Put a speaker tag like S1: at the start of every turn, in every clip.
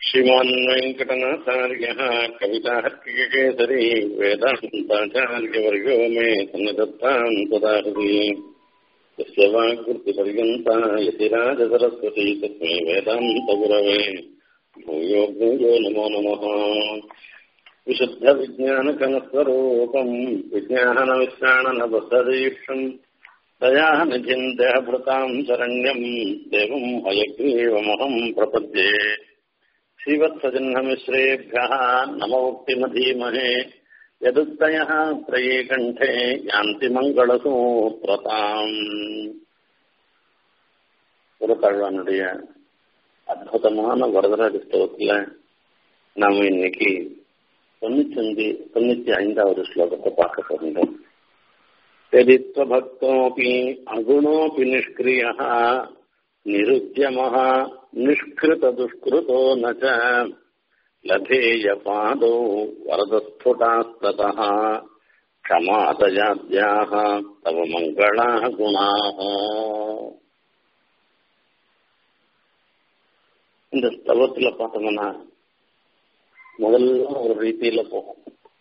S1: श्रीमान् वेङ्कटनाथार्यः कविताहर्किकेसरी वेदान्ताचार्यवर्यो मे सन्निधत्ताम् तदाहृति यस्य वाग्वृत्तिपर्यन्ता यतिराजसरस्वती तस्मै वेदान्तगुरवे भूयो भूयो नमो नमः विशुद्धविज्ञानकनस्वरूपम् विज्ञानविश्राणनबद्धदीक्षम् तया निधिम् देहभृताम् शरण्यम् देवम् हयग्रीवमहम् प्रपद्ये श्रीवत्सजह्नमिश्रेभ्यः नमोक्तिमधीमहे यदुक्तयः त्रये कण्ठे यान्ति மங்களசூத்திரதாம் குருத்தாழ்வானுடைய அற்புதமான வரதராஜ ஸ்லோகத்துல நாம இன்னைக்கு தொண்ணூத்தி அஞ்சு தொண்ணூத்தி ஐந்தாவது ஸ்லோகத்தை பார்க்க போகின்றோம் यदित्वभक्तोऽपि अगुणोऽपि निष्क्रियः निरुद्यमः निष्कृतदुष्कृतो न च लभेयपादौ वरदस्फुटास्ततः क्षमादयाद्याः तव मङ्गलाः गुणाः இந்த ஸ்தவத்துல பார்த்தோம்னா முதல்ல ஒரு ரீதியில போகும்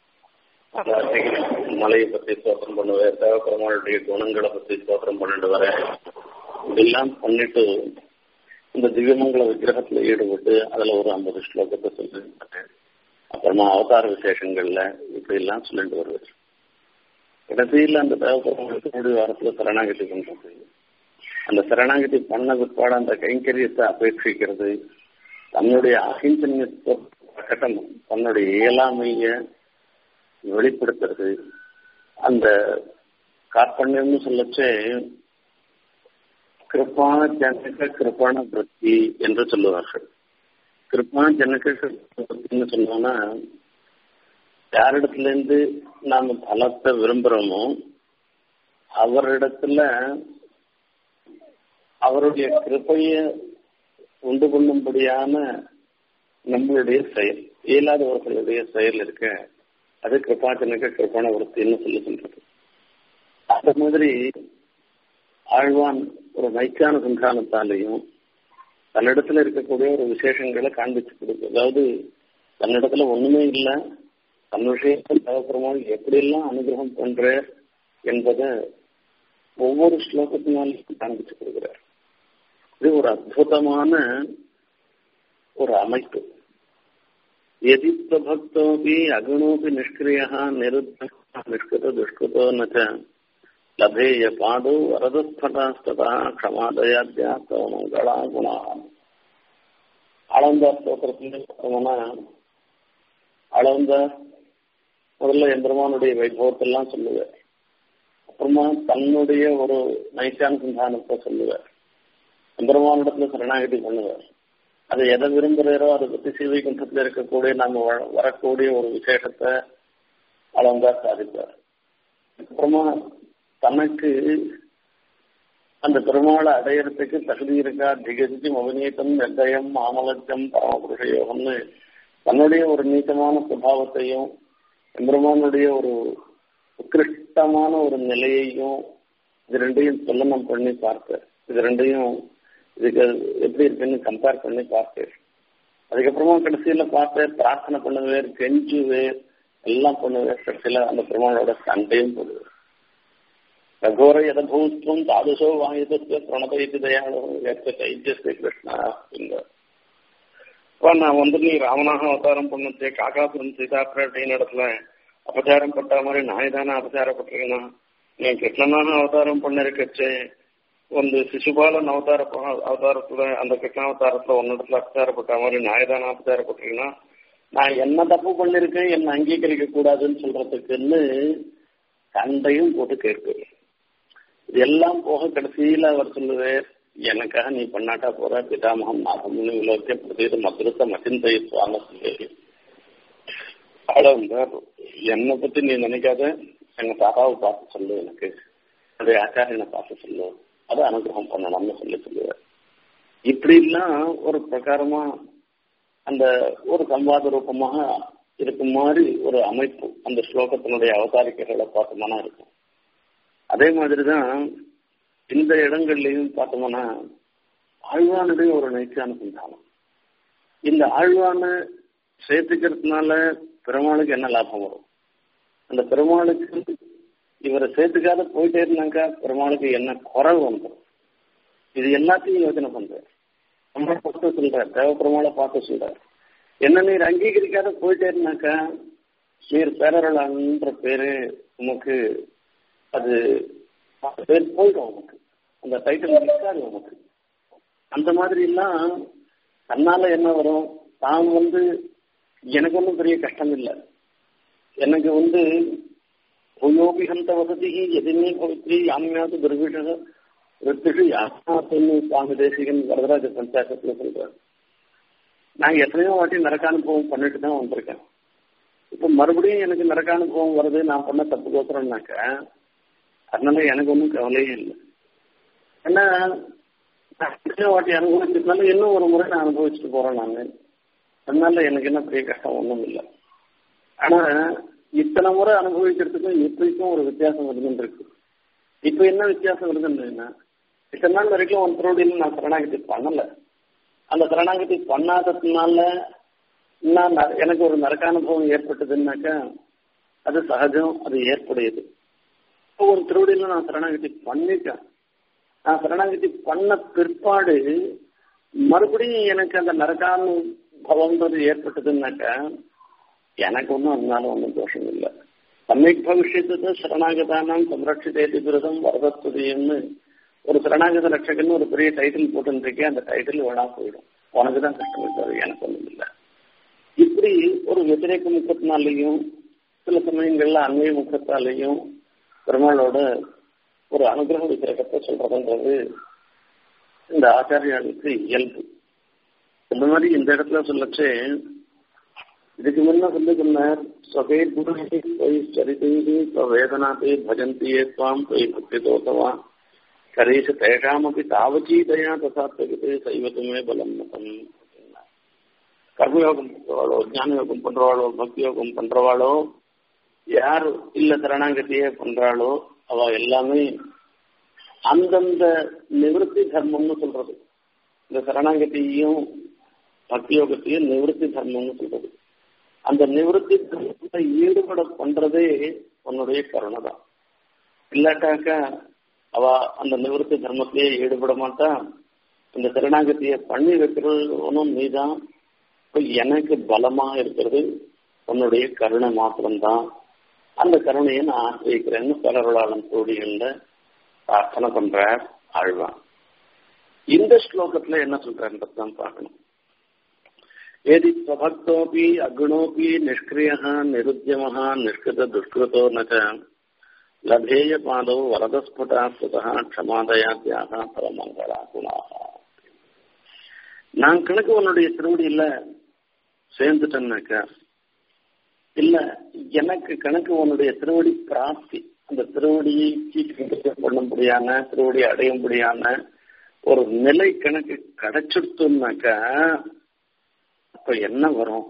S1: மலையை பத்தி ஸ்தோத்திரம் பண்ணுவேன் தேவப்பெருமாளுடைய குணங்களை பத்தி ஸ்தோத்திரம் பண்ணிட்டு வரேன் இதெல்லாம் பண்ணிட்டு இந்த திவ்யமங்கல விக்கிரகத்துல ஈடுபட்டு அதுல ஒரு ஐம்பது ஸ்லோகத்தை சொல்லிட்டு அப்புறமா அவதார விசேஷங்கள்ல இப்படி எல்லாம் சொல்லிட்டு வருவார் கடைசியில் அந்த தேவப்பெருமாளுக்கு கூடிய வாரத்துல சரணாகதி பண்றது அந்த சரணாகதி பண்ண பிற்பாடு அந்த கைங்கரியத்தை அபேட்சிக்கிறது தன்னுடைய அகிஞ்சன்யத்தை பிரகடனம் தன்னுடைய இயலாமைய வெளிப்படுத்துறது அந்த கார்பண்யம்னு சொல்லச்சே கிருப்பான ஜனக கிருப்பான பிரத்தி என்று சொல்லுவார்கள் கிருப்பான ஜனக பிரத்தின்னு சொன்னோம்னா யாரிடத்துல இருந்து நாம பலத்தை விரும்புறோமோ அவரிடத்துல அவருடைய கிருப்பைய உண்டு பண்ணும்படியான நம்மளுடைய செயல் இயலாதவர்களுடைய செயல் இருக்க அது கிருபாச்சனுக்கு கிருப்பான விருத்தின்னு சொல்லி சொல்றது அந்த மாதிரி ஆழ்வான் ஒரு நைக்கான சந்தானத்தாலையும் தன்னிடத்துல இருக்கக்கூடிய ஒரு விசேஷங்களை காண்பிச்சு கொடுக்கு அதாவது தன்னிடத்துல ஒண்ணுமே இல்லை தன் விஷயத்தில் தேவப்பெருமாள் எப்படியெல்லாம் அனுகிரகம் பண்ற என்பதை ஒவ்வொரு ஸ்லோகத்தினாலையும் காண்பிச்சு கொடுக்கிறார் இது ஒரு அற்புதமான ஒரு அமைப்பு यदि प्रभक्तोऽपि अगुणोऽपि निष्क्रियः निरुद्धः निष्कृतदुष्कृतो न च लभेय पादौ वरदस्फटास्ततः क्षमादयाद्या तव मङ्गला गुणाः ஆளந்த ஸ்தோத்திரத்தில் பார்த்தோம்னா ஆளந்த முதல்ல எம்பெருமானுடைய வைபவத்தெல்லாம் சொல்லுவார் அப்புறமா தன்னுடைய ஒரு நைச்சான சந்தானத்தை சொல்லுவார் எம்பெருமானிடத்துல சரணாகதி பண்ணுவார் அது எதை விரும்புகிறாரோ அதை பத்தி சிவகுண்டத்தில் இருக்கக்கூடிய நம்ம வரக்கூடிய ஒரு விசேஷத்தை அளந்தா சாதிப்பார் அப்புறமா தனக்கு அந்த பெருமாளை அடையறதுக்கு தகுதி இருக்கா திகசிச்சு மவநீத்தம் நிர்தயம் மாமலட்சம் பரமபுருஷ யோகம்னு தன்னுடைய ஒரு நீச்சமான சுபாவத்தையும் எம்பெருமானுடைய ஒரு உத்கிருஷ்டமான ஒரு நிலையையும் இது ரெண்டையும் சொல்லனம் பண்ணி பார்த்த இது ரெண்டையும் இதுக்கு எப்படி இருக்குன்னு கம்பேர் பண்ணி பார்த்தேன் அதுக்கப்புறமா கடைசியில பார்த்தேன் பிரார்த்தனை பண்ணுவேன் கெஞ்சுவேன் எல்லாம் பண்ணுவேன் கடைசியில அந்த பெருமாளோட சண்டையும் போடுவேன் ரகோர யதபூத்வம் தாதுசோ வாயுதஸ்ய பிரணபயித்து தயாளோ ஏற்ற கைத்தியஸ்ய கிருஷ்ணா அப்படிங்கிறார் இப்போ நான் வந்து நீ ராமனாக அவதாரம் பண்ணச்சே காக்காசுரன் சீதாப்பிர அப்படின்னு இடத்துல அபச்சாரம் பட்ட மாதிரி நாய் தானே அபச்சாரப்பட்டிருக்கேனா நீ கிருஷ்ணனாக அவதாரம் பண்ணிருக்கச்சே ಒಂದು ಶಿಶುಪಾಲನ್ ಅವತಾರ ಅವತಾರத்துல அந்த கிருஷ்ணாவதாரத்துல ஒன்னிடத்துல அபச்சாரப்பட்ட மாதிரி நாயதான அபச்சாரப்பட்டிருக்கீங்கன்னா நான் என்ன தப்பு பண்ணிருக்கேன் என்ன அங்கீகரிக்க கூடாதுன்னு சொல்றதுக்குன்னு சண்டையும் போட்டு கேட்பேன் இது எல்லாம் போக கடைசியில அவர் சொல்லுவார் எனக்காக நீ பண்ணாட்டா போற பிதாமகம் நாகம்னு விலோக்கிய பிரதீத மதுரத்தை மச்சிந்தைத்துவாங்க சொல்லி அவ்வளவு என்னை பத்தி நீ நினைக்காத எங்க தாத்தாவை பார்த்து சொல்லு எனக்கு என்னுடைய ஆச்சாரியனை பார்த்து சொல்லு அதை அனுகிரகம் பண்ணணும்னு சொல்லி சொல்லுவார் இப்படிலாம் ஒரு பிரகாரமா அந்த ஒரு சம்வாத ரூபமாக இருக்கும் மாதிரி ஒரு அமைப்பு அந்த ஸ்லோகத்தினுடைய அவதாரிக்கைகளை பார்த்தோம்னா இருக்கும் அதே மாதிரிதான் இந்த இடங்கள்லையும் பார்த்தோம்னா ஆழ்வானுடைய ஒரு நைச்சியான சந்தானம் இந்த ஆழ்வான சேர்த்துக்கிறதுனால பெருமாளுக்கு என்ன லாபம் வரும் அந்த பெருமாளுக்கு இவரை சேர்த்துக்காத போயிட்டே இருந்தாக்கா பெருமாளுக்கு என்ன குறைவு வந்துடும் இது எல்லாத்தையும் யோசனை பண்றாரு நம்மளை பார்த்து சொல்றாரு தேவ பெருமாளை பார்த்து சொல்றாரு என்ன நீர் அங்கீகரிக்காத போயிட்டே இருந்தாக்கா நீர் பேரருளான்ற பேரு உமக்கு அது பேர் போயிடும் உமக்கு அந்த டைட்டில் நிற்காது உமக்கு அந்த மாதிரி எல்லாம் தன்னால என்ன வரும் தான் வந்து எனக்கு ஒன்றும் பெரிய கஷ்டம் இல்லை எனக்கு வந்து புயோபிகந்த வசதி எதுவுமே பவித்ரி யாமியாவது துர்விஷக ரித்திஷு யாத்தின்னு சுவாமி தேசிகன் வரதராஜ பஞ்சாயத்துல சொல்றாரு நான் எத்தனையோ வாட்டி நரக்கானுபவம் பண்ணிட்டு தான் வந்திருக்கேன் இப்போ மறுபடியும் எனக்கு நரக்கானுபவம் வருது நான் பண்ண தப்புக்கோசரம்னாக்க அதனால எனக்கு ஒன்றும் கவலையே இல்லை ஏன்னா நான் எத்தனையோ வாட்டி அனுபவிச்சதுனால இன்னும் ஒரு முறை நான் அனுபவிச்சுட்டு போறேன் நான் அதனால எனக்கு என்ன பெரிய கஷ்டம் ஒன்றும் இல்லை ஆனா இத்தனை முறை அனுபவிக்கிறதுக்கும் இப்படிக்கும் ஒரு வித்தியாசம் வருதுன்னு இருக்கு இப்ப என்ன வித்தியாசம் வருதுன்னா இத்தனை நாள் வரைக்கும் ஒன் த்ரோடியில் நான் சரணாகதி பண்ணல அந்த சரணாகதி பண்ணாததுனால நான் எனக்கு ஒரு நரக்கானுபவம் ஏற்பட்டதுன்னாக்கா அது சகஜம் அது ஏற்புடையது இப்போ ஒரு திருவடியில் நான் சரணாகதி பண்ணிட்டேன் நான் சரணாகதி பண்ண பிற்பாடு மறுபடியும் எனக்கு அந்த நரகானுபவம்ன்றது ஏற்பட்டதுன்னாக்கா எனக்கு ஒன்றும் அதனால ஒன்றும் தோஷம் இல்லை சமயக் பவிஷ்யத்து சரணாகதானம் சம்ரட்சிதேதி விரதம் வரதத்துதியம்னு ஒரு சரணாகத ரட்சகன் ஒரு பெரிய டைட்டில் போட்டுருக்கேன் அந்த டைட்டில் வேணா போயிடும் உனக்கு தான் கஷ்டம் இருக்காது எனக்கு ஒன்றும் இல்லை இப்படி ஒரு వ్యతిరేక முகத்தினாலையும் சில சமயங்கள்ல அண்மைய முகத்தாலையும் பெருமாளோட ஒரு அனுகிரக வித்திரகத்தை சொல்றதுன்றது இந்த ஆச்சாரியாளுக்கு இயல்பு இந்த மாதிரி இந்த இடத்துல சொல்லச்சு இதுக்கு முன்ன சொல்லி சொன்னார் ஸ்வகை குணை தொய் சரிதை வேதனாத்தை பஜந்தி ஏத்வாம் தொய் பக்தி தோசவான் கரீஷ தேஷாமப்பி தாவச்சீதையா தசாத்தகிட்டு சைவத்துமே பலம் மதம் கர்மயோகம் பண்றவாளோ ஞான யோகம் பண்றவாளோ பக்தி யோகம் பண்றவாளோ யார் இல்ல சரணாகதியே பண்றாளோ அவ எல்லாமே அந்தந்த நிவர்த்தி தர்மம்னு சொல்றது இந்த சரணாகதியையும் பக்தி யோகத்தையும் நிவர்த்தி தர்மம்னு சொல்றது அந்த நிவர்த்தி தர்மத்தை ஈடுபட பண்றதே உன்னுடைய கருணை தான் இல்லாட்டாக்கா அவ அந்த நிவர்த்தி தர்மத்திலேயே ஈடுபட மாட்டா இந்த சரணாகதியை பண்ணி வைக்கிறவனும் நீதான் எனக்கு பலமா இருக்கிறது உன்னுடைய கருணை மாத்திரம்தான் அந்த கருணையை நான் ஆசிரியக்கிறேன்னு பலருளாளன் தோழிகள்ல பிரார்த்தனை பண்றார் ஆழ்வான் இந்த ஸ்லோகத்துல என்ன சொல்றாருன்றதுதான் பார்க்கணும் ஏதி ஸ்வபக்தோபி அகுணோபி நிஷ்கிரிய நிருத்தியம நிஷ்கிருத துஷ்கிருதோ நச்ச லபேய பாதோ வரதஸ்புடா சுதா க்ஷமாதயாத்தியாக பரமங்களா குணாக நான் கணக்கு உன்னுடைய திருவடியில சேர்ந்துட்டேன்னாக்கா இல்ல எனக்கு கணக்கு உன்னுடைய திருவடி பிராப்தி அந்த திருவடியை பண்ணும்படியான திருவடியை அடையும்படியான ஒரு நிலை கணக்கு கிடைச்சிடுத்தோம்னாக்கா அப்ப என்ன வரும்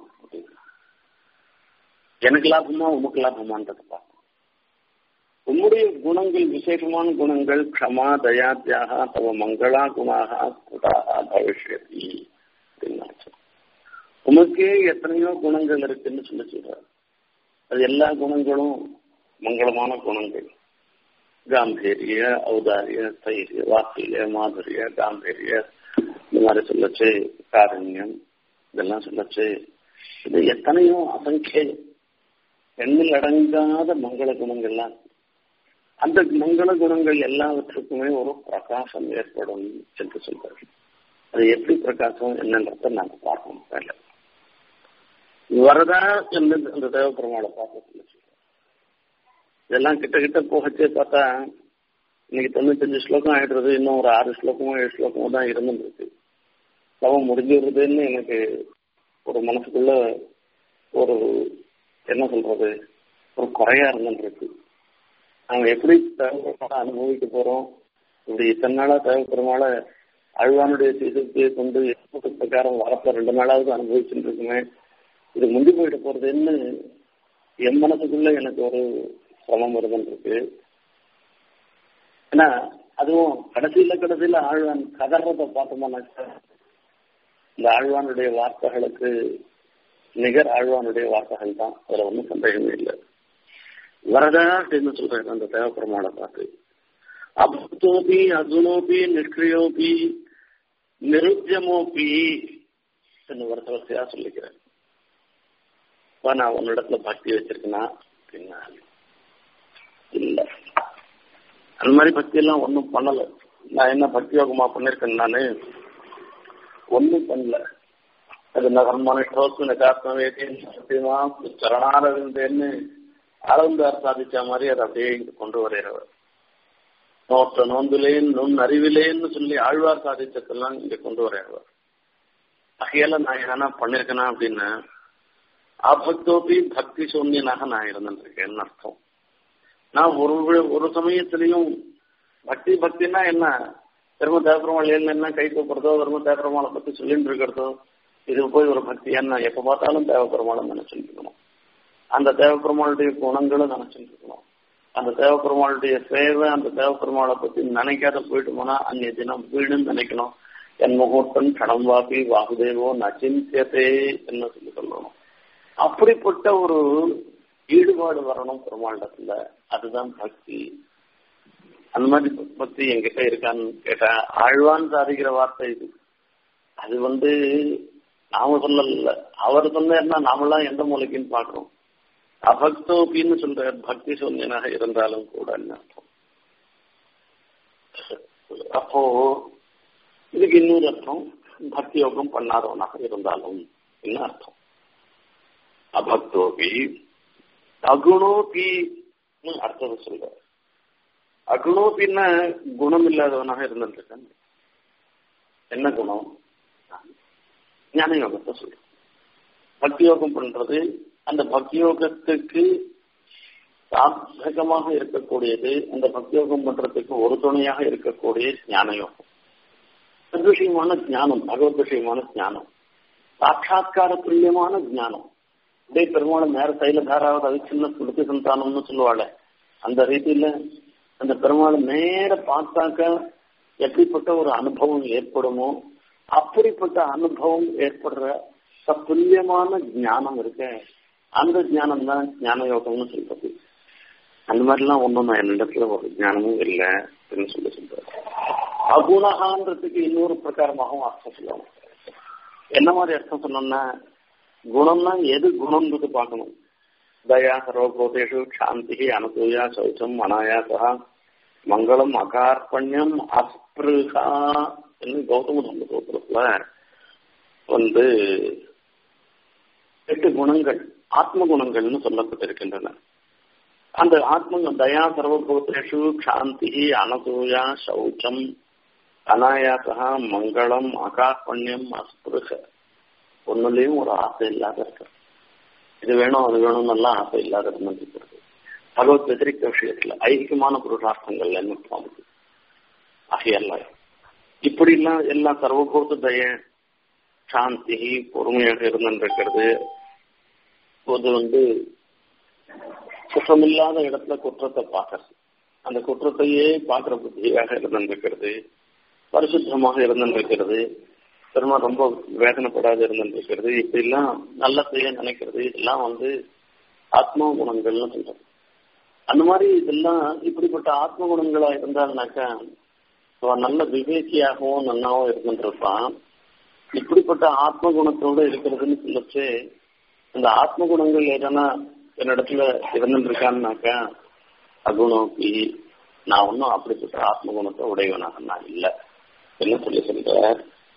S1: எனக்கு லாபமா உமக்கு லாபமான்றது பார்க்கணும் உம்முடைய குணங்கள் விசேஷமான குணங்கள் க்ஷமா தயா தியாக தவ மங்களா குணாக ஸ்புடாக பவிஷ்யதி அப்படின்னு உமக்கே எத்தனையோ குணங்கள் இருக்குன்னு சொல்லி சொல்றாரு அது எல்லா குணங்களும் மங்களமான குணங்கள் காம்பீரிய ஔதாரிய தைரிய வாக்கிய மாதுரிய காம்பீரிய இந்த மாதிரி சொல்லச்சு காரண்யம் இதெல்லாம் சொல்லச்சு இது எத்தனையோ அசங்கியம் எண்ணில் அடங்காத மங்கள குணங்கள்லாம் அந்த மங்கள குணங்கள் எல்லாவற்றுக்குமே ஒரு பிரகாசம் ஏற்படும் என்று சொல்றாரு அது எப்படி பிரகாசம் என்னன்றத நாங்க பார்க்கணும் மேல வரதா என்று அந்த தேவ பெருமாளை பார்க்க சொல்லி இதெல்லாம் கிட்ட கிட்ட போகச்சே பார்த்தா இன்னைக்கு தொண்ணூத்தஞ்சு ஸ்லோகம் ஆயிடுறது இன்னும் ஒரு ஆறு ஸ்லோகமோ ஏழு ஸ்லோகமோ தான் இருந்துருக்கு தவம் முடிஞ்சிடுறதுன்னு எனக்கு ஒரு மனசுக்குள்ள ஒரு என்ன சொல்றது ஒரு குறையா இருந்துருக்கு நாங்க எப்படி தேவைப்பட அனுபவிக்க போறோம் இப்படி இத்தனை நாளா தேவைப்படுறனால அழ்வானுடைய சீசத்தை கொண்டு பிரகாரம் வரப்ப ரெண்டு நாளாவது அனுபவிச்சுட்டு இருக்குமே இது முந்தி போயிட்டு போறதுன்னு என் மனசுக்குள்ள எனக்கு ஒரு சிரமம் வருதுன்னு இருக்கு ஏன்னா அதுவும் கடைசியில கடைசியில ஆழ்வான் கதறத பார்த்தோம்னாக்கா இந்த ஆழ்வானுடைய வார்த்தைகளுக்கு நிகர் ஆழ்வானுடைய வார்த்தைகள் தான் அதுல ஒன்றும் சந்தேகமே இல்லை வரதா அப்படின்னு சொல்றாரு அந்த தேவப்பெருமாளை பார்த்து அபுத்தோபி அகுணோபி நிஷ்கிரியோபி நிருத்தியமோபி என்று வருஷ வரிசையா சொல்லிக்கிறேன் இப்ப நான் உன்னிடத்துல பக்தி வச்சிருக்கேனா அப்படின்னா இல்ல அந்த மாதிரி பக்தி எல்லாம் ஒன்றும் பண்ணல நான் என்ன பக்தி யோகமா பண்ணிருக்கேன் நானு ஒன்றும் பண்ணல அது நகர்மனிஷ்டோஸ்து நிகாத்மவேதின்னு சத்தியமா சரணாரவிந்தேன்னு அளந்தார் சாதிச்ச மாதிரி அதை அப்படியே இங்க கொண்டு வரைகிறவர் நோற்ற நோன்பிலேன் நுண் அறிவிலேன்னு சொல்லி ஆழ்வார் சாதிச்சதெல்லாம் இங்க கொண்டு வரைகிறவர் அகையால நான் என்ன பண்ணிருக்கேனா அப்படின்னா அபக்தோபி பக்தி சூன்யனாக நான் இருந்திருக்கேன்னு அர்த்தம் நான் ஒரு ஒரு சமயத்திலையும் பக்தி பக்தினா என்ன தர்ம தேவபெருமாள் என்ன கை கூப்பிடுறதோ தர்ம தேவபெருமாளை பத்தி சொல்லிட்டு இருக்கிறதோ இது போய் ஒரு பக்தி என்ன எப்ப பார்த்தாலும் தேவபெருமாளை நினைச்சுட்டு இருக்கணும் அந்த தேவபெருமாளுடைய குணங்களும் நினைச்சுட்டு இருக்கணும் அந்த தேவபெருமாளுடைய சேவை அந்த தேவபெருமாளை பத்தி நினைக்காத போயிட்டு போனா அன்னைய தினம் வீடுன்னு நினைக்கணும் என் முகூர்த்தம் கடம் வாபி வாகுதேவோ நச்சிந்தியதே என்ன சொல்லி சொல்லணும் அப்படிப்பட்ட ஒரு ஈடுபாடு வரணும் பெருமாண்டத்துல அதுதான் பக்தி அந்த மாதிரி பக்தி என்கிட்ட இருக்கான்னு கேட்டா ஆழ்வான் சாதிக்கிற வார்த்தை இது அது வந்து நாம சொல்லல அவர் சொன்னா நாமெல்லாம் எந்த மூலைக்குன்னு பாக்குறோம் அபக்தோபின்னு சொல்ற பக்தி சூன்யனாக இருந்தாலும் கூட அர்த்தம் அப்போ இதுக்கு இன்னொரு அர்த்தம் பக்தி யோகம் பண்ணாதவனாக இருந்தாலும் என்ன அர்த்தம் அபக்தோபி அகுணோபி அர்த்தம் சொல்ற அகுணோபின்னா குணம் இல்லாதவனாக இருந்திருக்கான் என்ன குணம் ஞான யோகத்தை சொல்றோம் பக்தி யோகம் பண்றது அந்த பக்தி யோகத்துக்கு சாதகமாக இருக்கக்கூடியது அந்த பக்தி யோகம் பண்றதுக்கு ஒரு துணையாக இருக்கக்கூடிய ஞான யோகம் விஷயமான ஞானம் பகவத் விஷயமான ஞானம் சாட்சா்கார துல்லியமான ஞானம் அப்படியே பெருமாள் நேர தைலதாராவது அது சின்ன சுடுத்தி சந்தானம்னு சொல்லுவாள் அந்த ரீதியில அந்த பெருமாள் நேர பார்த்தாக்க எப்படிப்பட்ட ஒரு அனுபவம் ஏற்படுமோ அப்படிப்பட்ட அனுபவம் ஏற்படுற துல்லியமான ஞானம் இருக்க அந்த ஞானம் தான் ஞான யோகம்னு சொல்றது அந்த மாதிரிலாம் ஒன்றும் நான் என்னிடத்துல ஒரு ஞானமும் இல்லை அப்படின்னு சொல்லி சொல்றாரு அகுணகான்றதுக்கு இன்னொரு பிரகாரமாகவும் அர்த்தம் சொல்லணும் என்ன மாதிரி அர்த்தம் சொன்னோம்னா குணம்னா எது குணம்ன்றது பார்க்கணும் தயா சர்வபூதேஷு சாந்தி அனசூயா சௌச்சம் அனாயாசா மங்களம் அகார்பண்யம் அஸ்பிருகா என்று கௌதம சம்பந்தத்துல வந்து எட்டு குணங்கள் ஆத்ம குணங்கள்னு சொல்லப்பட்டிருக்கின்றன அந்த ஆத்ம தயா சர்வபூதேஷு சாந்தி அனசூயா சௌச்சம் அனாயாசா மங்களம் அகார்பண்யம் அஸ்பிருக ஒன்னுலயும் ஒரு ஆசை இல்லாத இருக்க இது வேணும் அது வேணும் எல்லாம் ஆசை இல்லாத இருந்திருக்கிறது பகவத் வெதிரிக்க விஷயத்துல ஐக்கியமான புருஷார்த்தங்கள் என்ன பாம்பு ஆகையல்ல இப்படி எல்லாம் எல்லாம் சர்வபூத தய சாந்தி பொறுமையாக இருந்திருக்கிறது அது வந்து குற்றமில்லாத இடத்துல குற்றத்தை பார்க்கறது அந்த குற்றத்தையே பார்க்கிற புத்தியாக இருந்திருக்கிறது பரிசுத்தமாக இருந்திருக்கிறது பெருமா ரொம்ப வேதனைப்படாத இருந்திருக்கிறது இப்படி எல்லாம் நல்ல செய்ய நினைக்கிறது இதெல்லாம் வந்து ஆத்ம குணங்கள்னு சொல்றோம் அந்த மாதிரி இதெல்லாம் இப்படிப்பட்ட ஆத்ம குணங்களா இருந்தாங்கனாக்கா அவன் நல்ல விவேக்கியாகவும் நன்னாவும் இருந்துருப்பான் இப்படிப்பட்ட ஆத்ம குணத்தோட இருக்கிறதுன்னு சொல்லச்சு அந்த ஆத்ம குணங்கள் எதனா என்னிடத்துல இருந்துருக்கான்னாக்கா அகுணோக்கி நான் ஒன்றும் அப்படிப்பட்ட ஆத்ம குணத்தை உடையவனாக நான் இல்லை என்ன சொல்லி சொல்ற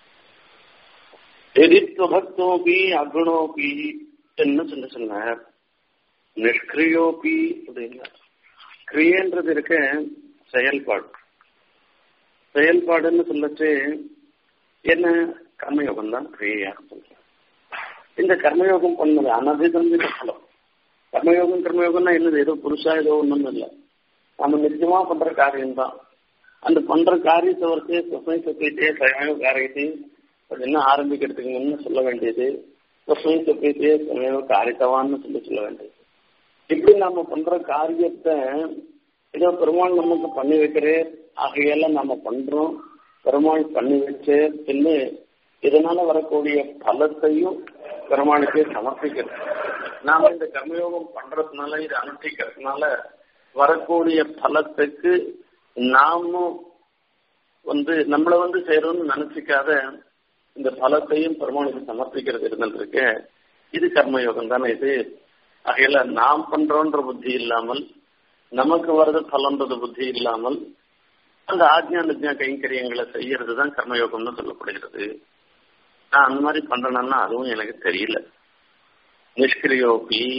S1: எதிர்பக்தோபி அகுணோபி என்ன சொல்லி சொன்னார் நிஷ்கிரியோபி அப்படின்னா கிரியன்றது இருக்க செயல்பாடு செயல்பாடுன்னு சொல்லச்சு என்ன கர்மயோகம் தான் கிரியையாக சொல்றேன் இந்த கர்மயோகம் பண்ணது அனதிதந்திர பலம் கர்மயோகம் கர்மயோகம்னா என்னது ஏதோ புதுசா ஏதோ ஒண்ணும் இல்லை நம்ம நிச்சயமா பண்ற காரியம் தான் அந்த பண்ற காரியத்தை வரைக்கும் சொசை சொசைட்டியே சமய காரியத்தையும் என்ன ஆரம்பிக்கிறதுக்குன்னு சொல்ல வேண்டியது சொசை சொசைட்டியே சமய காரியத்தவான்னு சொல்லி சொல்ல வேண்டியது இப்படி நாம பண்ற காரியத்தை ஏதோ பெருமாள் நமக்கு பண்ணி வைக்கிறே ஆகையெல்லாம் நாம பண்றோம் பெருமாள் பண்ணி வச்சு பின்னு இதனால வரக்கூடிய பலத்தையும் பெருமாளுக்கே சமர்ப்பிக்கிறது நாம இந்த கர்மயோகம் பண்றதுனால இது அனுஷ்டிக்கிறதுனால வரக்கூடிய பலத்துக்கு நாமும் வந்து நம்மள வந்து செய்யறோம்னு நினைச்சிக்காத இந்த பலத்தையும் பெருமாளுக்கு சமர்ப்பிக்கிறது இருந்திருக்கு இது கர்மயோகம் தானே இது ஆகையில நாம் பண்றோன்ற புத்தி இல்லாமல் நமக்கு வர்றது பலன்றது புத்தி இல்லாமல் அந்த ஆஜ்ஞா நிஜா கைங்கரியங்களை செய்யறது தான் கர்மயோகம்னு சொல்லப்படுகிறது நான் அந்த மாதிரி பண்றேன்னா அதுவும் எனக்கு தெரியல நிஷ்கிரியோபி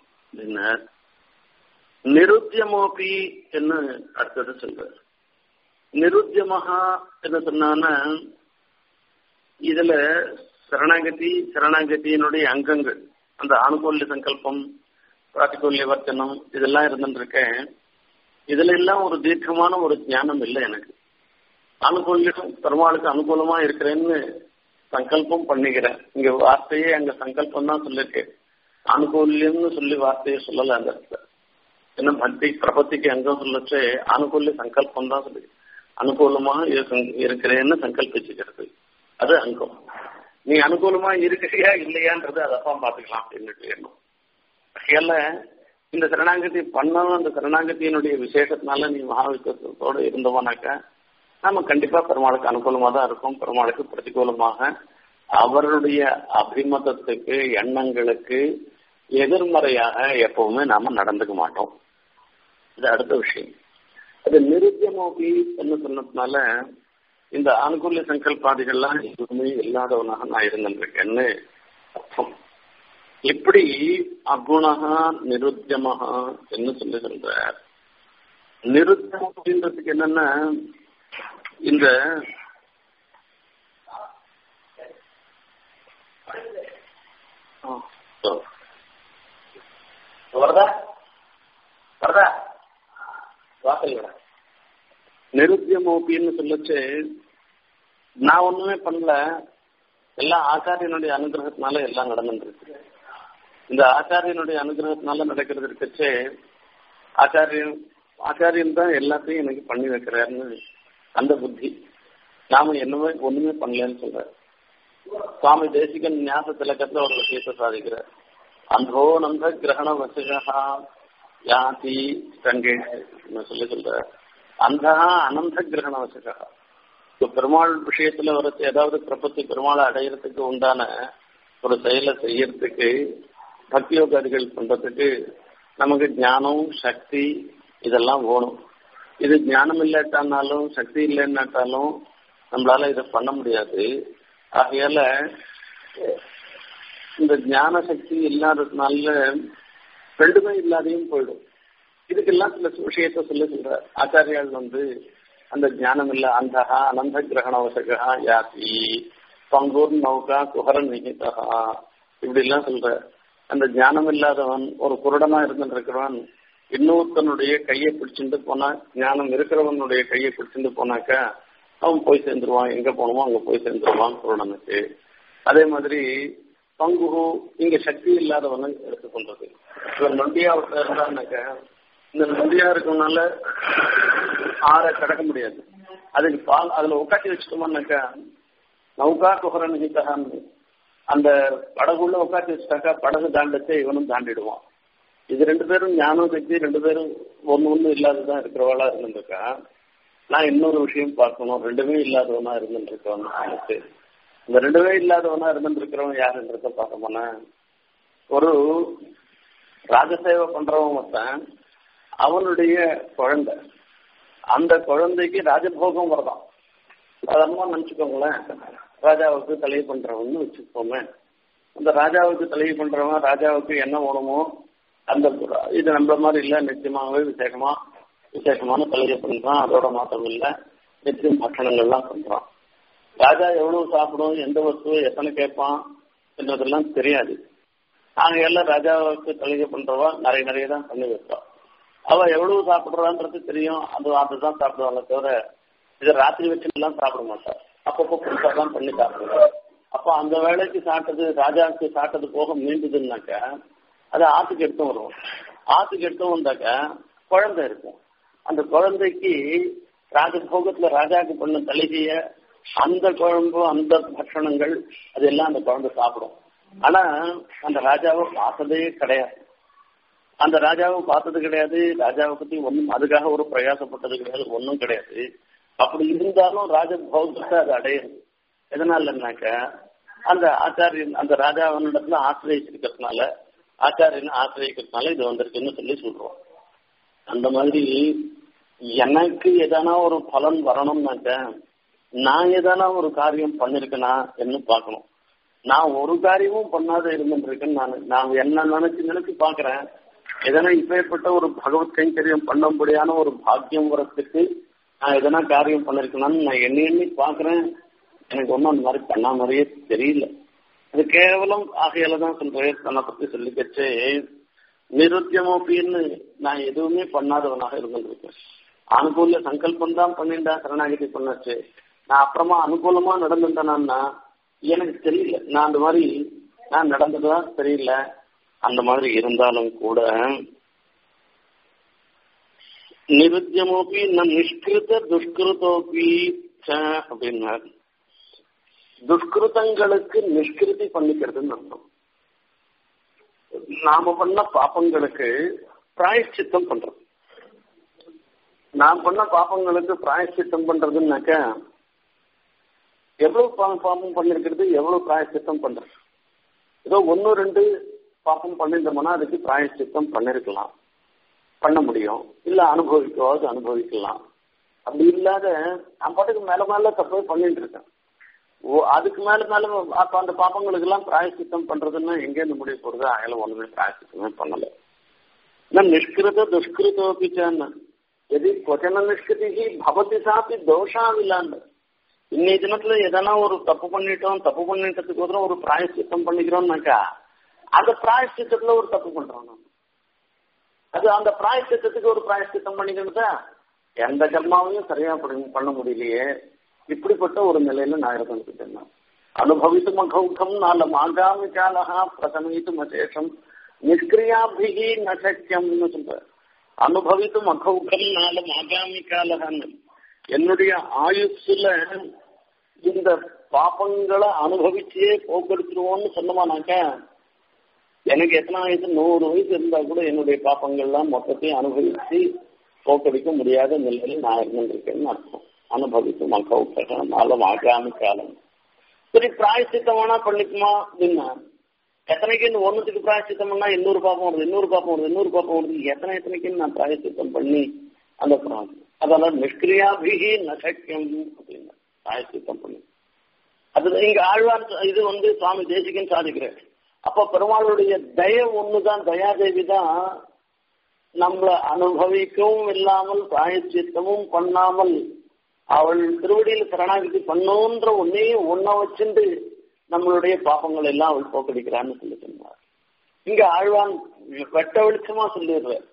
S1: நிருத்தியமோபி என்று அடுத்தது சொல்றார் நிருத்தியமகா என்ன சொன்னான்னா இதுல சரணாகதி சரணாகதியினுடைய அங்கங்கள் அந்த ஆணுகூல்ய சங்கல்பம் பிராட்டிகூல்ய வர்த்தனம் இதெல்லாம் இருந்துருக்கேன் இதுல எல்லாம் ஒரு தீர்க்கமான ஒரு ஞானம் இல்லை எனக்கு அனுகூல்யம் பெருமாளுக்கு அனுகூலமா இருக்கிறேன்னு சங்கல்பம் பண்ணிக்கிறேன் இங்க வார்த்தையே அங்க சங்கல்பம் தான் சொல்லிருக்கேன் அனுகூல்யம்னு சொல்லி வார்த்தையை சொல்லல அந்த இடத்துல என்ன பக்தி பிரபத்திக்கு அங்கம் சொல்லச்சு அனுகூல்ய சங்கல்பம் தான் சொல்லி அனுகூலமா இருக்கிறேன்னு சங்கல்பிச்சுக்கிறது அது அங்கம் நீ அனுகூலமா இருக்கிறியா இல்லையான்றது அதப்பா பாத்துக்கலாம் அப்படின்னுட்டு எண்ணம் ஏல இந்த சரணாகதி பண்ணணும் அந்த சரணாகதியினுடைய விசேஷத்தினால நீ மகாவிஷ்வத்தோடு இருந்தோம்னாக்கா நாம கண்டிப்பா பெருமாளுக்கு அனுகூலமா தான் இருக்கும் பெருமாளுக்கு பிரதிகூலமாக அவருடைய அபிமதத்துக்கு எண்ணங்களுக்கு எதிர்மறையாக எப்பவுமே நாம நடந்துக்க மாட்டோம் இது அடுத்த விஷயம் அது நிருத்தியமோபி என்று சொன்னதுனால இந்த ஆணுகூல்ய சங்கல்பாதிகள்லாம் எதுவுமே இல்லாதவனாக நான் இருந்திருக்கேன்னு அர்த்தம் எப்படி அகுணகா நிருத்தியமகா என்ன சொல்லி சொல்றார் நிருத்தம் அப்படின்றதுக்கு என்னன்னா இந்த வருதா வருதா வாசல் விட நிருத்தியமோபின்னு சொல்லச்சு நான் ஒண்ணுமே பண்ணல எல்லாம் ஆச்சாரியனுடைய அனுகிரகத்தினால எல்லாம் நடந்துருக்கு இந்த ஆச்சாரியனுடைய அனுகிரகத்தினால நடக்கிறது இருக்கச்சே ஆச்சாரியன் ஆச்சாரியன் தான் எல்லாத்தையும் எனக்கு பண்ணி வைக்கிறாருன்னு அந்த புத்தி நாம என்னமே ஒண்ணுமே பண்ணலன்னு சொல்ற சுவாமி தேசிகன் ஞாச திலக்கத்துல ஒரு விஷயத்தை சாதிக்கிறார் அந்தோ நந்த கிரகண வசிகா யாதி தங்கே சொல்லி சொல்ற அந்த அனந்த கிரகண வசிகா இப்போ பெருமாள் விஷயத்துல ஒரு ஏதாவது பிரபத்தி பெருமாளை அடையிறதுக்கு உண்டான ஒரு செயலை செய்யறதுக்கு பக்தி யோகாதிகள் பண்றதுக்கு நமக்கு ஞானம் சக்தி இதெல்லாம் வேணும் இது ஞானம் இல்லாட்டானாலும் சக்தி இல்லைன்னாட்டாலும் நம்மளால இதை பண்ண முடியாது ஆகையால இந்த ஞான சக்தி இல்லாததுனால ரெண்டுமே இல்லாதையும் போயிடும் இதுக்கெல்லாம் சில விஷயத்த சொல்லி சொல்ற ஆச்சாரியால் வந்து அந்த ஞானம் இல்ல அந்தகா அனந்த கிரகணவசகா யாத்தி பங்கூர் நௌகா குஹர நிகிதா இப்படி எல்லாம் சொல்ற அந்த ஞானம் இல்லாதவன் ஒரு குருடனா இருந்துட்டு இருக்கிறவன் இன்னொருத்தனுடைய கையை பிடிச்சிட்டு போனா ஞானம் இருக்கிறவனுடைய கையை பிடிச்சிட்டு போனாக்கா அவன் போய் சேர்ந்துருவான் எங்க போனோமோ அங்க போய் சேர்ந்துருவான் குருடனுக்கு அதே மாதிரி பங்குரு இங்க சக்தி இல்லாதவனை எடுத்துக்கொண்டது இவர் நொண்டியா இருந்தான்னாக்க இந்த நொண்டியா இருக்கனால ஆற கடக்க முடியாது அதுக்கு பால் அதுல உட்காட்டி வச்சுட்டோம்னாக்கா நௌகா குஹர நிகிதகான்னு அந்த படகுள்ள உட்காந்து வச்சுட்டாக்கா படகு தாண்டச்சே இவனும் தாண்டிடுவான் இது ரெண்டு பேரும் ஞானம் சக்தி ரெண்டு பேரும் ஒன்னு ஒண்ணு இல்லாததான் இருக்கிறவளா இருந்துருக்கா நான் இன்னொரு விஷயம் பார்க்கணும் ரெண்டுமே இல்லாதவனா இருந்துருக்கவன் எனக்கு இந்த ரெண்டுமே இல்லாதவனா இருந்துருக்கிறவன் யாருன்றத பார்த்தோம்னா ஒரு ராஜசேவை பண்றவன் ஒருத்தன் அவனுடைய குழந்தை அந்த குழந்தைக்கு ராஜபோகம் வரதான் சாதாரணமா நினைச்சுக்கோங்களேன் ராஜாவுக்கு தலையை பண்றவன்னு வச்சுக்கோமே அந்த ராஜாவுக்கு தலையை பண்றவன் ராஜாவுக்கு என்ன வேணுமோ அந்த இது நம்மள மாதிரி இல்ல நிச்சயமாகவே விசேஷமா விசேஷமான தலையை பண்றான் அதோட மாற்றம் இல்ல நிச்சயம் பட்சணங்கள்லாம் பண்றான் ராஜா எவ்வளவு சாப்பிடும் எந்த வஸ்துவை எத்தனை கேட்பான் என்றதெல்லாம் தெரியாது நாங்க எல்லாம் ராஜாவுக்கு தலையை பண்றவா நிறைய நிறைய தான் பண்ணி வைப்போம் அவ எவ்வளவு சாப்பிடுறான்றது தெரியும் அது அதுதான் சாப்பிடுவாங்க தவிர இதை ராத்திரி வச்சு எல்லாம் சாப்பிட மாட்டார் அப்பப்போ புதுசாக தான் பண்ணி சாப்பிடுவார் அப்போ அந்த வேலைக்கு சாப்பிட்டது ராஜாவுக்கு சாப்பிட்டது போக மீண்டுதுன்னாக்கா அது ஆத்துக்கு எடுத்து வரும் ஆத்துக்கு எடுத்து வந்தாக்க குழந்தை இருக்கும் அந்த குழந்தைக்கு ராஜபோகத்துல ராஜாவுக்கு பண்ண தலிகைய அந்த குழம்பு அந்த பட்சணங்கள் அதெல்லாம் அந்த குழம்பு சாப்பிடும் ஆனா அந்த ராஜாவை பார்த்ததே கிடையாது அந்த ராஜாவை பார்த்தது கிடையாது ராஜாவை பத்தி ஒன்றும் அதுக்காக ஒரு பிரயாசப்பட்டது கிடையாது ஒன்றும் கிடையாது அப்படி இருந்தாலும் ராஜ பௌத்தத்தை அது அடையுது எதனாலனாக்க அந்த ஆச்சாரியன் அந்த ராஜாவனிடத்துல ஆசிரியச்சிருக்கிறதுனால ஆச்சாரியன் ஆசிரியக்கிறதுனால இது வந்திருக்குன்னு சொல்லி சொல்றோம் அந்த மாதிரி எனக்கு எதனா ஒரு பலன் வரணும்னாக்க நான் எதனா ஒரு காரியம் பண்ணிருக்கேனா என்ன பார்க்கணும் நான் ஒரு காரியமும் பண்ணாத இருந்துருக்கேன்னு நான் நான் என்ன நினைச்சு நினைச்சு பாக்குறேன் எதனா இப்பேற்பட்ட ஒரு பகவத் கைங்கரியம் பண்ணும்படியான ஒரு பாக்கியம் வரத்துக்கு நான் எதனா காரியம் பண்ணிருக்கேனான்னு நான் எண்ணி எண்ணி பாக்குறேன் எனக்கு ஒன்றும் அந்த மாதிரி பண்ண மாதிரியே தெரியல அது கேவலம் ஆகையில தான் சொல்றேன் தன்னை பத்தி சொல்லிக்கச்சு நிருத்தியமோப்பின்னு நான் எதுவுமே பண்ணாதவனாக இருந்திருக்கேன் அனுகூல சங்கல்பம் தான் பண்ணிண்டா சரணாகிதி பண்ணாச்சு நான் அப்புறமா அனுகூலமா நடந்துட்டேன்னா எனக்கு தெரியல நான் அந்த மாதிரி நான் நடந்ததா தெரியல அந்த மாதிரி இருந்தாலும் கூட நிருத்தியமோப்பி நம் நிஷ்கிருத துஷ்கிருதோப்பி அப்படின்னார் துஷ்கிருதங்களுக்கு நிஷ்கிருதி பண்ணிக்கிறதுன்னு அர்த்தம் நாம பண்ண பாப்பங்களுக்கு பிராயஷ்சித்தம் பண்றது நான் பண்ண பாப்பங்களுக்கு பிராயஷ்சித்தம் பண்றதுன்னாக்க எவ்வளவு பாப்பம் பண்ணிருக்கிறது எவ்வளவு பிராயஷ்சித்தம் பண்றது ஏதோ ஒன்னு ரெண்டு பாப்பம் பண்ணிருந்தோம்னா அதுக்கு பிராயஷ்சித்தம் பண்ணிருக்கலாம் பண்ண முடியும் இல்ல அனுபவிக்கவாது அனுபவிக்கலாம் அப்படி இல்லாத நான் பாட்டுக்கு மேல மேல தப்பே பண்ணிட்டு இருக்கேன் ஓ அதுக்கு மேல மேல அப்ப அந்த பாப்பங்களுக்கு எல்லாம் பிராயசித்தம் பண்றதுன்னா எங்க இருந்து முடிய போறது அயல ஒண்ணுமே பிராயசித்தமே பண்ணல நிஷ்கிருத துஷ்கிருதோபிச்சான்னு எது கொச்சன நிஷ்கிருதி பவதி சாப்பி தோஷாவில்லான்னு இன்னைய தினத்துல எதனா ஒரு தப்பு பண்ணிட்டோம் தப்பு பண்ணிட்டதுக்கு ஒருத்தரம் ஒரு பிராயசித்தம் பண்ணிக்கிறோம்னாக்கா அந்த பிராயசித்தத்துல ஒரு தப்பு பண்றோம் நம்ம அது அந்த பிராயசித்தத்துக்கு ஒரு பிராயசித்தம் பண்ணிக்கிறதா எந்த கர்மாவையும் சரியா பண்ண முடியலையே இப்படிப்பட்ட ஒரு நிலையில நான் இருந்துகிட்டேன் அனுபவித்து மகௌகம் நால மாகாமி காலகா பிரசமித்து மசேஷம் நிஷ்கிரியாபிகி நசக்கியம்னு சொல்ற அனுபவித்து மகௌகம் நால மாகாமி காலகான்னு என்னுடைய ஆயுசுல இந்த பாப்பங்களை அனுபவிச்சே போக்கெடுத்துருவோம்னு சொன்னமானாக்க எனக்கு எத்தனை வயசு நூறு வயசு இருந்தா கூட என்னுடைய பாப்பங்கள்லாம் மொத்தத்தையும் அனுபவிச்சு போக்கடிக்க முடியாத நிலையில் நான் இருந்திருக்கேன்னு அர்த்தம் அனுபவித்து மக்கள் ஆகாமி காலம் சரி பிராயசித்தம் வேணா பண்ணிக்குமா அப்படின்னா எத்தனைக்கு இந்த ஒன்னுத்துக்கு பிராயசித்தம் பண்ணா இன்னொரு பாப்பம் வருது இன்னொரு பாப்பம் வருது இன்னொரு பாப்பம் வருது எத்தனை எத்தனைக்கு நான் பிராயசித்தம் பண்ணி அந்த அதெல்லாம் நிஷ்கிரியாபிகி நசக்கியம் அப்படின்னா பிராயசித்தம் பண்ணி அது இங்க ஆழ்வார் இது வந்து சுவாமி தேசிகன் சாதிக்கிறார் அப்ப பெருமாளுடைய தய ஒண்ணுதான் தயாதேவி தான் நம்மளை அனுபவிக்கவும் இல்லாமல் பிராயச்சித்தமும் பண்ணாமல் அவள் திருவடியில் சரணாகதி பண்ணோன்ற ஒன்னே ஒன்ன வச்சுட்டு நம்மளுடைய பாப்பங்கள் எல்லாம் அவள் போக்கடிக்கிறான்னு சொல்லி சொன்னார் இங்க ஆழ்வான் வெட்ட வெளிச்சமா சொல்லிடுறார்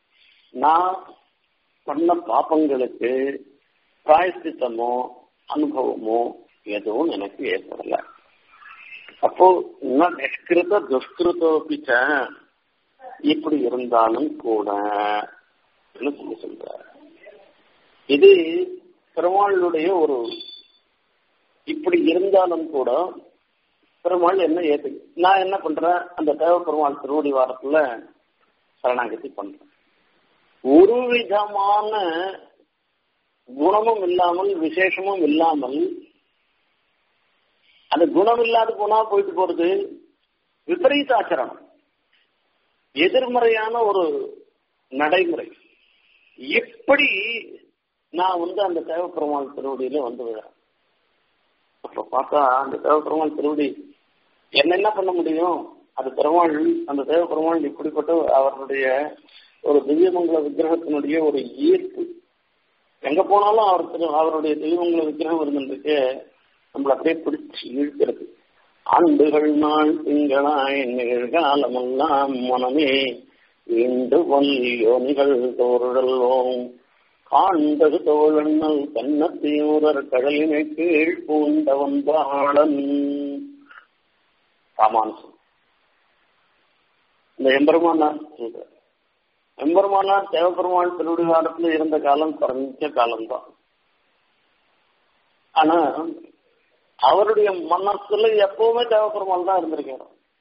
S1: நான் பண்ண பாப்பங்களுக்கு பிராயசித்தமோ அனுபவமோ எதுவும் எனக்கு ஏற்படல அப்போ நிஷ்கிருத துஷ்கிருதோபிச்ச இப்படி இருந்தாலும் கூட சொல்லி சொல்ற இது பெருமாளுடைய ஒரு இப்படி இருந்தாலும் கூட பெருமாள் என்ன ஏத்து நான் என்ன பண்றேன் அந்த தேவ பெருமாள் திருவடி வாரத்துல சரணாகதி பண்றேன் ஒரு விதமான குணமும் இல்லாமல் விசேஷமும் இல்லாமல் அந்த குணம் இல்லாத போனா போயிட்டு போறது விபரீத ஆச்சரணம் எதிர்மறையான ஒரு நடைமுறை எப்படி நான் வந்து அந்த தேவப்பெருமாள் திருவடியில வந்து விழறேன் அப்ப பார்த்தா அந்த தேவப்பெருமாள் திருவடி என்ன என்ன பண்ண முடியும் அது பெருமாள் அந்த தேவப்பெருமாள் இப்படிப்பட்ட அவருடைய ஒரு திவ்யமங்கல விக்கிரகத்தினுடைய ஒரு ஈர்ப்பு எங்க போனாலும் அவர் திரு அவருடைய தெய்வங்கள விக்கிரகம் இருந்துருக்கு நம்மள அப்படியே பிடிச்சி இழுக்கிறது ஆண்டுகள் நாள் திங்களாய் நிகழ்காலமெல்லாம் மனமே இன்று யோனிகள் தோறுதல்வோம் காண்டது தோழண்ணல் கண்ணத்தியூரர் கடலினை கீழ் பூண்டவன் பாளன் ராமானுசம் இந்த எம்பெருமானார் சொல்ற எம்பெருமானார் தேவபெருமாள் திருவிடிகாலத்துல இருந்த காலம் குறைஞ்ச காலம்தான் ஆனா அவருடைய மனசுல எப்பவுமே தேவப்பெருமாள் தான் இருந்திருக்காரு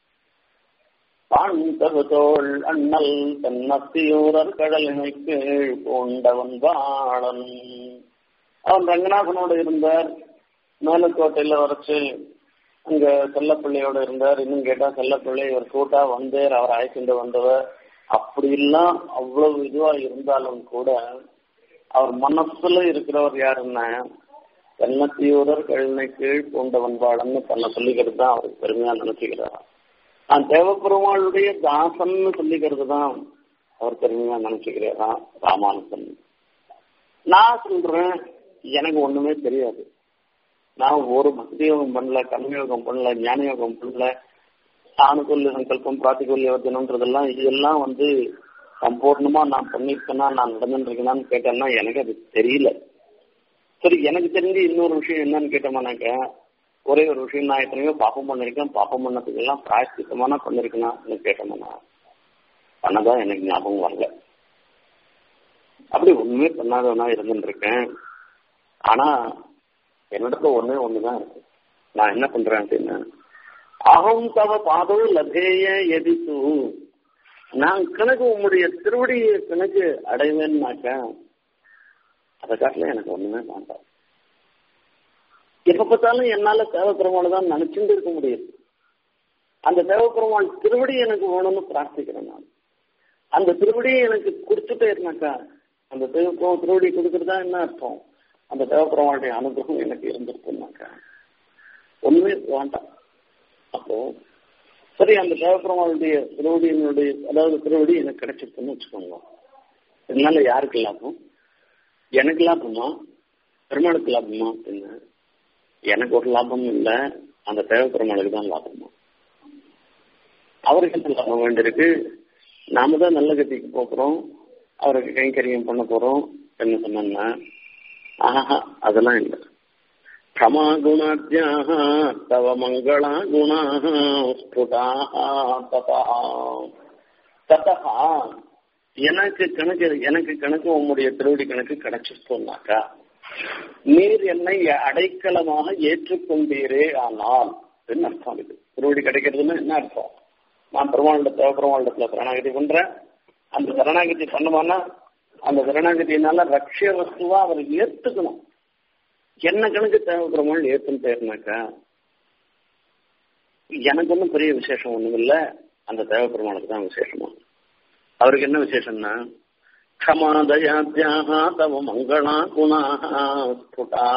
S1: பாண்டவதோள் அண்ணல் தன்னத்தியூரர் கடலினை கீழ் பூண்டவன் வாழன் அவன் ரங்கநாதனோட இருந்தார் மேலக்கோட்டையில வரைச்சு அங்க செல்லப்பிள்ளையோட இருந்தார் இன்னும் கேட்டா செல்லப்பிள்ளை இவர் கூட்டா வந்தேர் அவர் அழைச்சிட்டு வந்தவர் அப்படி எல்லாம் அவ்வளவு இதுவா இருந்தாலும் கூட அவர் மனசுல இருக்கிறவர் யாருன்னா தென்னத்தியூரர் கழுனை கீழ் பூண்டவன் வாழன்னு தன்னை சொல்லிக்கிறது தான் அவருக்கு பெருமையா நினைச்சுக்கிறார் நான் தேவப்பெருமாளுடைய தாசன்னு சொல்லிக்கிறது தான் அவர் பெருமையா நினைச்சுக்கிறாரா ராமானுசன் நான் சொல்றேன் எனக்கு ஒண்ணுமே தெரியாது நான் ஒரு பக்தி யோகம் பண்ணல கர்மயோகம் பண்ணல ஞான யோகம் பண்ணல ஆணுக்குள்ள சங்கல்பம் பிராத்திகொல்ய வச்சனம்ன்றதெல்லாம் இதெல்லாம் வந்து சம்பூர்ணமா நான் பண்ணிருக்கேனா நான் நடந்துட்டு இருக்கேனான்னு கேட்டேன்னா எனக்கு அது தெரியல சரி எனக்கு தெரிஞ்சு இன்னொரு விஷயம் என்னன்னு கேட்டோம்னாக்க ஒரே ஒரு விஷயம் நான் எத்தனையோ பாப்பம் பண்ணிருக்கேன் பாப்பம் பண்ணதுக்கு எல்லாம் பிராயஷ்டித்தமான பண்ணிருக்கேன்னு கேட்டோம்னா பண்ணதான் எனக்கு ஞாபகம் வரல அப்படி ஒண்ணுமே பண்ணாதவனா இருந்துட்டு இருக்கேன் ஆனா என்னிடத்துல ஒண்ணே ஒண்ணுதான் இருக்கு நான் என்ன பண்றேன் அப்படின்னா அகம் தவ பாதோ லபேய எதித்து நான் கணக்கு உம்முடைய திருவடியை கணக்கு அடைவேன்னாக்க அதை காட்டில எனக்கு ஒண்ணுமே வேண்டாம் எப்ப பார்த்தாலும் என்னால தேவப்பெருமாள் தான் நினைச்சுட்டு இருக்க முடியுது அந்த தேவப்பெருமாள் திருவடி எனக்கு வேணும்னு பிரார்த்திக்கிறேன் நான் அந்த திருவடியை எனக்கு கொடுத்துட்டே இருந்தாக்கா அந்த தேவ திருவடி கொடுக்கறதா என்ன அர்த்தம் அந்த தேவப்பெருமாளுடைய அனுகிரகம் எனக்கு இருந்திருக்குனாக்கா ஒண்ணுமே வேண்டாம் அப்போ சரி அந்த தேவப்பெருமாளுடைய திருவடியினுடைய அதாவது திருவடி எனக்கு கிடைச்சிருக்குன்னு வச்சுக்கோங்க இதனால யாருக்கு லாபம் எனக்கு லாபமா பெருமாளுக்கு லாபமா அப்படின்னு எனக்கு ஒரு லாபமும் இல்லை அந்த தேவப்பெருமாளுக்கு தான் லாபமா அவருக்கு என்ன லாபம் வேண்டியிருக்கு நாம தான் நல்ல கத்திக்கு போகிறோம் அவருக்கு கைங்கரியம் பண்ண போறோம் என்ன சொன்னா ஆஹா அதெல்லாம் இல்லை क्षमा गुणाद्याः तव मङ्गला गुणाः स्फुटाः ततः ततः எனக்கு கணக்கு எனக்கு கணக்கு உம்முடைய திருவடி கணக்கு கிடைச்சிருக்கோம்னாக்கா நீர் என்னை அடைக்கலமாக ஏற்றுக்கொண்டீரே ஆனால் என்ன அர்த்தம் இது திருவடி கிடைக்கிறதுன்னு என்ன அர்த்தம் நான் பெருமாள்கிட்ட தேவ பெருமாளிடத்துல சரணாகதி பண்றேன் அந்த சரணாகதி பண்ணுவானா அந்த சரணாகதியினால ரக்ஷ வஸ்துவா அவர் ஏத்துக்கணும் என்ன கணக்கு தேவைப்படுறவங்க ஏத்துன்னு பேருனாக்கா எனக்கு ஒன்றும் பெரிய விசேஷம் ஒண்ணும் இல்லை அந்த தேவைப்படுறவங்களுக்கு தான் விசேஷமா அவருக்கு என்ன விசேஷம்னா க்ஷமாதயாத்யாக தவ மங்களா குணா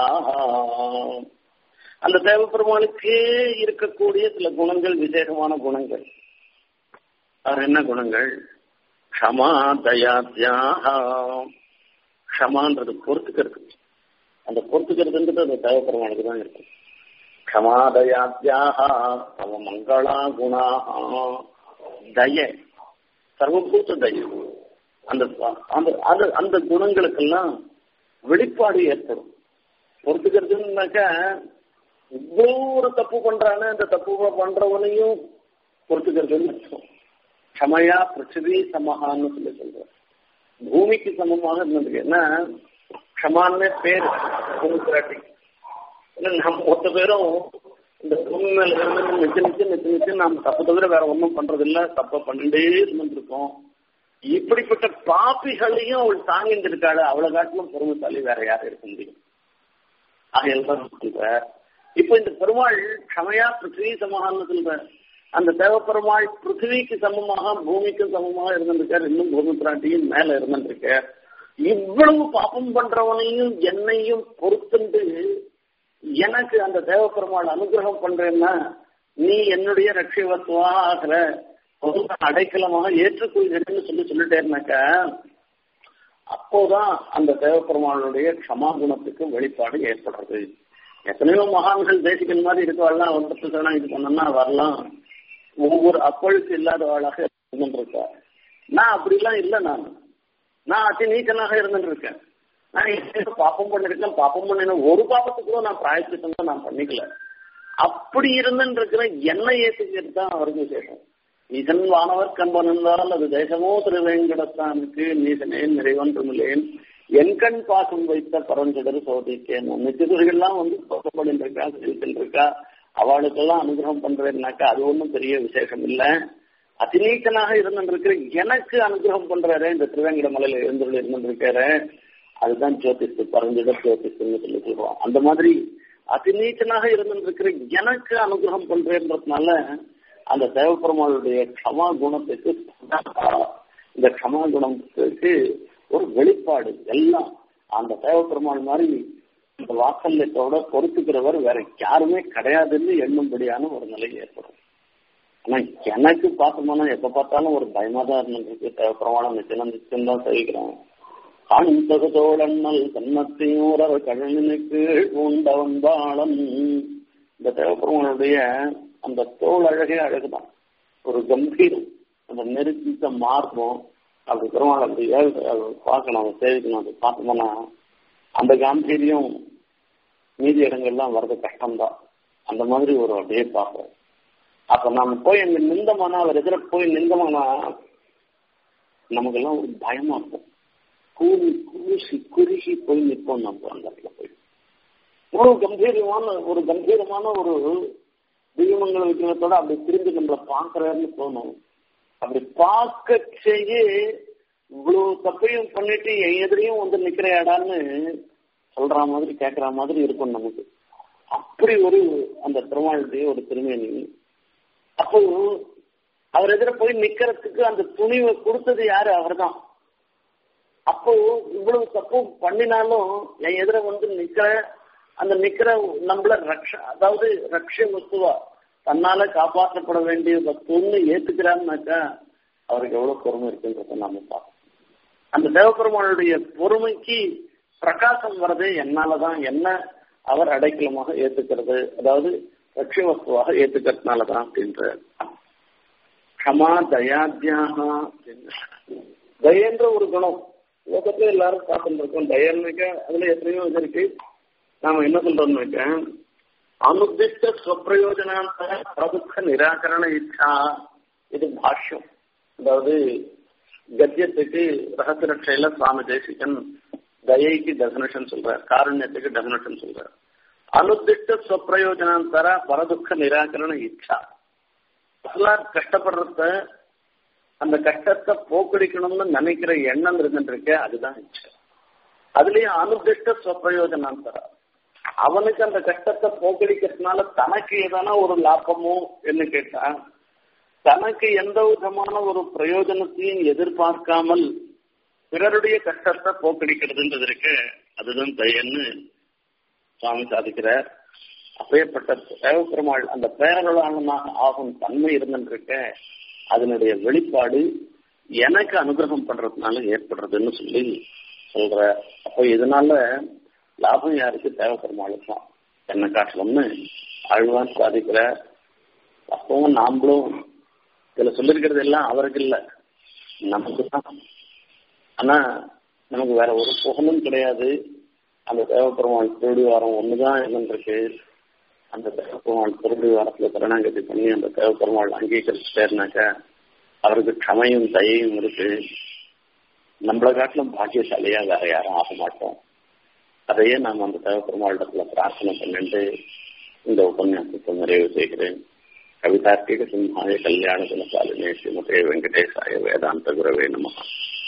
S1: அந்த தேவப்பெருமானுக்கே இருக்கக்கூடிய சில குணங்கள் விசேஷமான குணங்கள் அது என்ன குணங்கள் க்ஷமா தயாத்யாக க்ஷமான்றது பொறுத்துக்கிறது அந்த பொறுத்துக்கிறதுன்றது அந்த தேவப்பெருமானுக்கு தான் இருக்கும் க்ஷமாதயாத்யாக தவ மங்களா குணா தய சர்வபூத்த தய அந்த அந்த அந்த அந்த குணங்களுக்கெல்லாம் வெளிப்பாடு ஏற்படும் பொறுத்துக்கிறதுனாக்கா இவ்வளோ ஒரு தப்பு பண்றானே அந்த தப்பு பண்றவனையும் பொறுத்துக்கிறதுன்னு அர்த்தம் க்ஷமையா பிருத்திவி சமஹான்னு சொல்லி சொல்றேன் பூமிக்கு சமமாக இருந்ததுக்கு ஏன்னா க்ஷமான்னு பேர் பூமிராட்டி நம்ம மொத்த பேரும் இந்த பூமி மேல இருந்து நிச்சு நிச்சு நிச்சு நிச்சு நாம தப்பு தவிர வேற ஒன்றும் பண்றது இல்ல தப்ப பண்ணிட்டே இருந்துருக்கோம் இப்படிப்பட்ட பாப்பிகளையும் அவள் தாங்கிட்டு இருக்காள் அவளை காட்டிலும் பெருமைசாலி வேற யாரும் இருக்க முடியும் ஆகையெல்லாம் சொல்ற இப்ப இந்த பெருமாள் க்ஷமையா பிருத்திவி சமகான்னு சொல்ற அந்த தேவப்பெருமாள் பிருத்திவிக்கு சமமாக பூமிக்கு சமமாக இருந்திருக்கார் இன்னும் பூமி பிராட்டியும் மேல இருந்திருக்கார் இவ்வளவு பாப்பம் பண்றவனையும் என்னையும் பொறுத்துண்டு எனக்கு அந்த தேவப்பெருமாள் அனுகிரகம் பண்றேன்னா நீ என்னுடைய ரட்சிவத்துவா ஆகிற அடைக்கலமாக ஏற்றுக்கொள்கிறேன்னு சொல்லி சொல்லிட்டேன்னாக்கா அப்போதான் அந்த தேவப்பெருமாளுடைய க்ஷமா குணத்துக்கு வெளிப்பாடு ஏற்படுறது எத்தனையோ மகான்கள் தேசிகன் மாதிரி இருக்கவாள்லாம் ஒன்று சொன்னா இது பண்ணோம்னா வரலாம் ஒவ்வொரு அப்பழுக்கு இல்லாதவாளாக இருந்துருக்கா நான் அப்படிலாம் இல்லை நான் நான் அதி நீச்சனாக இருந்துட்டு இருக்கேன் நான் பாப்பம் பண்ணிருக்கேன் பாப்பம் பண்ணின ஒரு பாப்பத்துக்கு கூட நான் பிராயச்சித்தம் தான் நான் பண்ணிக்கல அப்படி இருந்துட்டு இருக்கிற என்ன ஏற்றுக்கிறது தான் அவருக்கு விசேஷம் நீசன் வானவர் கண்பன் என்றால் அது தேசமோ திருவேங்கடத்தானுக்கு நீசனேன் நிறைவன்றுமில்லேன் என்கண் பாசம் வைத்த பரஞ்சுடர் சோதிக்கேன் நிச்சயத்துறைகள்லாம் வந்து சோதப்படின்னு இருக்கா செலுத்தின்னு இருக்கா அவளுக்கெல்லாம் அனுகிரகம் பண்றேன்னாக்கா அது ஒன்றும் பெரிய விசேஷம் இல்ல அதிநீக்கனாக இருந்திருக்கிற எனக்கு அனுகிரகம் பண்றாரு இந்த திருவேங்கட மலையில எழுந்துள்ள இருந்திருக்காரு அதுதான் ஜோதிஷ் பரஞ்சுட ஜோதிஷ்னு சொல்லி சொல்றோம் அந்த மாதிரி அதிநீச்சனாக இருந்திருக்கிற எனக்கு அனுகிரகம் பண்றேன்றதுனால அந்த தேவப்பெருமாளுடைய க்ஷமா குணத்துக்கு இந்த க்ஷமா குணத்துக்கு ஒரு வெளிப்பாடு எல்லாம் அந்த தேவப்பெருமாள் மாதிரி இந்த வாசல்யத்தோட பொறுத்துக்கிறவர் வேற யாருமே கிடையாதுன்னு எண்ணும்படியான ஒரு நிலை ஏற்படும் ஆனா எனக்கு பார்த்தோம்னா எப்ப பார்த்தாலும் ஒரு பயமா தான் இருந்திருக்கு தேவப்பெருமாளை நிச்சயம் நிச்சயம் தான் சேவிக்கிறேன் காண்பது தோழன்னல் கண்ணத்தையூரர் கழனுக்கு உண்டவன் பாளன் இந்த தேவப்பெருமானுடைய அந்த தோல் அழகே அழகுதான் ஒரு கம்பீரம் அந்த நெருக்கித்த மார்பம் அப்படி பெருமாள் அப்படி ஏழு பார்க்கணும் அதை சேவிக்கணும் அதை பார்த்தோம்னா அந்த காம்பீரியம் மீதி இடங்கள்லாம் வர்றது கஷ்டம்தான் அந்த மாதிரி ஒரு அப்படியே பார்ப்போம் அப்ப நாம போய் அங்க நிந்தமானா அவர் எதிர போய் நிந்தமானா நமக்கெல்லாம் ஒரு பயமா இருக்கும் கூறி கூசி குறுகி போய் நிற்போம் நம்ம அந்த இடத்துல போய் ஒரு கம்பீரமான ஒரு கம்பீரமான ஒரு தெய்வமங்கல விக்கிரகத்தோட அப்படி திரும்பி நம்மளை பார்க்கறாருன்னு தோணும் அப்படி பார்க்க செய்ய இவ்வளவு தப்பையும் பண்ணிட்டு என் எதிரையும் வந்து நிக்கிறையாடான்னு சொல்ற மாதிரி கேட்கிற மாதிரி இருக்கும் நமக்கு அப்படி ஒரு அந்த பெருமாளுடைய ஒரு திருமேனி அப்போ அவர் எதிர போய் நிக்கிறதுக்கு அந்த துணிவை கொடுத்தது யாரு அவர்தான் அப்போ இவ்வளவு தப்பு பண்ணினாலும் என் எதிர வந்து நிக்கிற அந்த நிக்கிற நம்மள ரக்ஷ அதாவது ரக்ஷ வஸ்துவா தன்னால காப்பாற்றப்பட வேண்டிய வஸ்துன்னு ஏத்துக்கிறாருனாக்கா அவருக்கு எவ்வளவு பொறுமை இருக்குன்றத நாம பார்ப்போம் அந்த தேவபெருமானுடைய பொறுமைக்கு பிரகாசம் வர்றது என்னாலதான் என்ன அவர் அடைக்கலமாக ஏத்துக்கிறது அதாவது ரட்ச வஸ்துவாக ஏத்துக்கிறதுனாலதான் அப்படின்ற க்ஷமா தயாத்தியாக தயன்ற ஒரு குணம் லோகத்துல எல்லாரும் பார்த்துட்டு இருக்கோம் தயன்னாக்க அதுல எத்தனையோ இது இருக்கு நாம என்ன சொல்றோம்னாக்க அனுதிஷ்ட ஸ்வப்பிரயோஜனாந்த பிரதுக்க நிராகரண இச்சா இது பாஷ்யம் அதாவது கத்தியத்துக்கு ரகசிய ரட்சையில சுவாமி தேசிகன் தயைக்கு டெபினேஷன் சொல்றார் காருண்யத்துக்கு டெபினேஷன் சொல்றார் அனுதிஷ்ட ஸ்வப்பிரயோஜனாந்தர பரதுக்க நிராகரண இச்சா அசலா கஷ்டப்படுறத அந்த கஷ்டத்தை போக்கடிக்கணும்னு நினைக்கிற எண்ணம் இருந்துருக்கு அதுதான் இச்சை அதுலயும் அனுதிஷ்ட ஸ்வப்பிரயோஜனாந்தர அவனுக்கு அந்த கஷ்டத்தை போக்கடிக்கிறதுனால தனக்கு ஏதான ஒரு லாபமோ என்று கேட்டா தனக்கு எந்த விதமான ஒரு பிரயோஜனத்தையும் எதிர்பார்க்காமல் பிறருடைய கஷ்டத்தை போக்கடிக்கிறதுன்றது இருக்கு அதுதான் தயன்னு சுவாமி சாதிக்கிறார் அப்பேற்பட்ட தேவப்பெருமாள் அந்த பேரருளாளனாக ஆகும் தன்மை இருந்துருக்க அதனுடைய வெளிப்பாடு எனக்கு அனுகிரகம் பண்றதுனால ஏற்படுறதுன்னு சொல்லி சொல்ற அப்போ இதனால லாபம் யாருக்கு தேவைப்பெருமாளுக்கு தான் என்ன காட்டலும்னு ஆழ்வான் சாதிக்கிற அப்பவும் நாமளும் இதுல சொல்லிருக்கிறது எல்லாம் அவருக்கு இல்ல நமக்கு தான் ஆனா நமக்கு வேற ஒரு புகழும் கிடையாது அந்த தேவப்பெருமாள் திருடி வாரம் ஒண்ணுதான் இருந்துருக்கு அந்த தேவப்பெருமாள் திருடி வாரத்துல கருணாங்கதி பண்ணி அந்த தேவப்பெருமாள் அங்கீகரிச்சுட்டேருனாக்க அவருக்கு க்ஷமையும் தயையும் இருக்கு நம்மளை காட்டிலும் பாக்கியசாலியா வேற யாரும் ஆக மாட்டோம் அதையே நாம் அந்த தேவப்பெருமாளிடத்துல பிரார்த்தனை பண்ணிட்டு இந்த உபன்யாசத்தை நிறைவு செய்கிறேன் கவிதார்த்திக சிம்ஹாய கல்யாண குணசாலினே ஸ்ரீமதே வெங்கடேசாய வேதாந்த குரவே நமகா